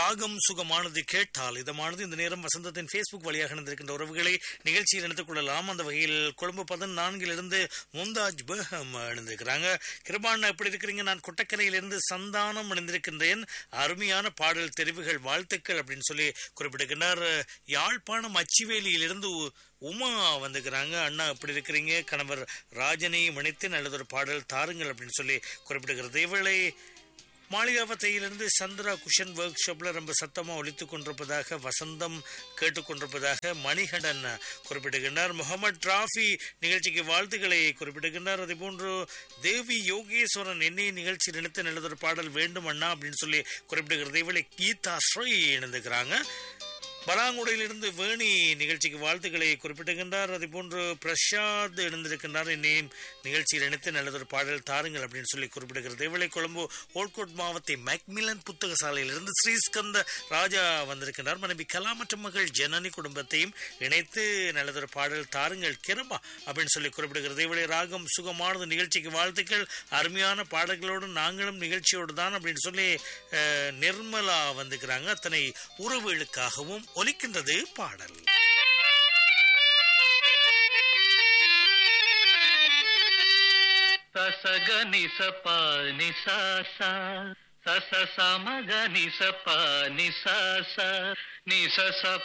ராகம் சுகமானது கேட்டால் இதமானது இந்த நேரம் வசந்தத்தின் ஃபேஸ்புக் வழியாக இணைந்திருக்கின்ற உறவுகளை நிகழ்ச்சியில் இணைத்துக் கொள்ளலாம் அந்த வகையில் கொழும்பு பதினான்கிலிருந்து மும்தாஜ் பேகம் இணைந்திருக்கிறாங்க கிருபான் எப்படி இருக்கிறீங்க நான் கொட்டக்கரையிலிருந்து சந்தானம் இணைந்திருக்கின்றேன் அருமையான பாடல் தெரிவுகள் வாழ்த்துக்கள் அப்படின்னு சொல்லி குறிப்பிடுகின்றார் யாழ்ப்பாணம் அச்சிவேலியிலிருந்து உ- உமா வந்துக்கிறாங்க அண்ணா எப்படி இருக்கிறீங்க கணவர் ராஜனை இணைத்து நல்லதொரு பாடல் தாருங்கள் அப்படின்னு சொல்லி குறிப்பிடுகிறது இவளை மாளிகாவத்தையிலிருந்து சந்திரா குஷன் ஒர்க் ஷாப்ல ரொம்ப சத்தமா ஒலித்துக் கொண்டிருப்பதாக வசந்தம் கேட்டுக்கொண்டிருப்பதாக மணிகண்டன் குறிப்பிடுகின்றார் முகமது டிராஃபி நிகழ்ச்சிக்கு வாழ்த்துக்களை குறிப்பிடுகின்றார் அதே போன்று தேவி யோகேஸ்வரன் என்னை நிகழ்ச்சி நினைத்து நல்லதொரு பாடல் வேண்டும் அண்ணா அப்படின்னு சொல்லி குறிப்பிடுகிறது இவளை கீதா ஸ்ரீ இணைந்துக்கிறாங்க பலாங்குடையிலிருந்து வேணி நிகழ்ச்சிக்கு வாழ்த்துக்களை குறிப்பிட்டுகின்றார் அதே போன்று பிரசாத் இணைந்திருக்கின்றார் என்னையும் நிகழ்ச்சியில் இணைத்து நல்லதொரு பாடல் தாருங்கள் அப்படின்னு சொல்லி குறிப்பிடுகிறது இவளை கொழும்பு ஓல்கோட் மாவத்தை மேக்மிலன் புத்தக சாலையிலிருந்து ஸ்ரீஸ்கந்த ராஜா வந்திருக்கின்றார் மனைவி கலா மற்றும் மகள் ஜனனி குடும்பத்தையும் இணைத்து நல்லதொரு பாடல் தாருங்கள் கிரம்பா அப்படின்னு சொல்லி குறிப்பிடுகிறது இவளை ராகம் சுகமானது நிகழ்ச்சிக்கு வாழ்த்துக்கள் அருமையான பாடல்களோடு நாங்களும் நிகழ்ச்சியோடு தான் அப்படின்னு சொல்லி அஹ், நிர்மலா வந்துக்கிறாங்க அத்தனை உறவுகளுக்காகவும் ஒலிக்கின்றது பாடல் ససగ నిస ప నిస స సస స మగ నిస ప నిస స నిస స